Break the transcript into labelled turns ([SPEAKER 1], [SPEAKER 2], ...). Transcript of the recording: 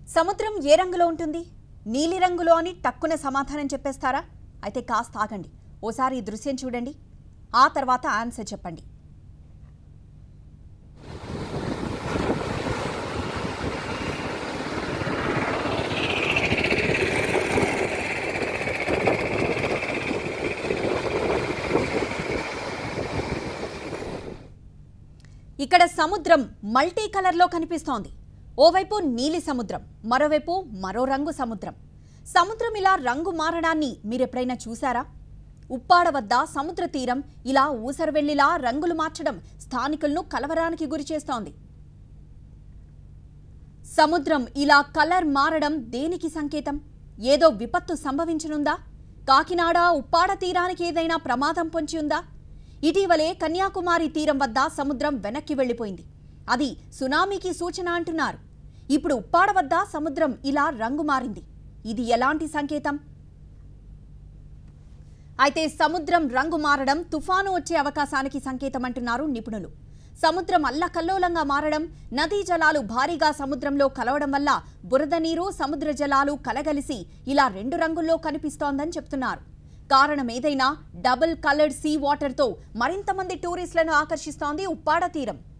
[SPEAKER 1] సముద్రం ఏ రంగులో ఉంటుంది నీలి రంగులో అని టక్కున సమాధానం చెప్పేస్తారా అయితే కాస్త ఆగండి ఓసారి ఈ దృశ్యం చూడండి ఆ తర్వాత ఆన్సర్ చెప్పండి ఇక్కడ సముద్రం మల్టీ కలర్లో కనిపిస్తోంది ఓవైపు నీలి సముద్రం మరోవైపు మరో రంగు సముద్రం సముద్రం ఇలా రంగు మారడాన్ని మీరెప్పుడైనా చూసారా ఉప్పాడ వద్ద సముద్ర తీరం ఇలా ఊసరవెల్లిలా రంగులు మార్చడం స్థానికులను కలవరానికి గురిచేస్తోంది సముద్రం ఇలా కలర్ మారడం దేనికి సంకేతం ఏదో విపత్తు సంభవించనుందా కాకినాడ ఉప్పాడ తీరానికి ఏదైనా ప్రమాదం పొంచి ఉందా ఇటీవలే కన్యాకుమారి తీరం వద్ద సముద్రం వెనక్కి వెళ్లిపోయింది అది సునామీకి సూచన అంటున్నారు ఇప్పుడు ఉప్పాడ వద్ద సముద్రం ఇలా రంగు మారింది ఇది ఎలాంటి సంకేతం అయితే సముద్రం రంగు మారడం తుఫాను వచ్చే అవకాశానికి సంకేతం అంటున్నారు నిపుణులు సముద్రం అల్లకల్లోలంగా మారడం నదీ జలాలు భారీగా సముద్రంలో కలవడం వల్ల బురద నీరు సముద్ర జలాలు కలగలిసి ఇలా రెండు రంగుల్లో కనిపిస్తోందని చెప్తున్నారు కారణం ఏదైనా డబుల్ కలర్డ్ సీ వాటర్తో మరింత మంది టూరిస్టులను ఆకర్షిస్తోంది ఉప్పాడ తీరం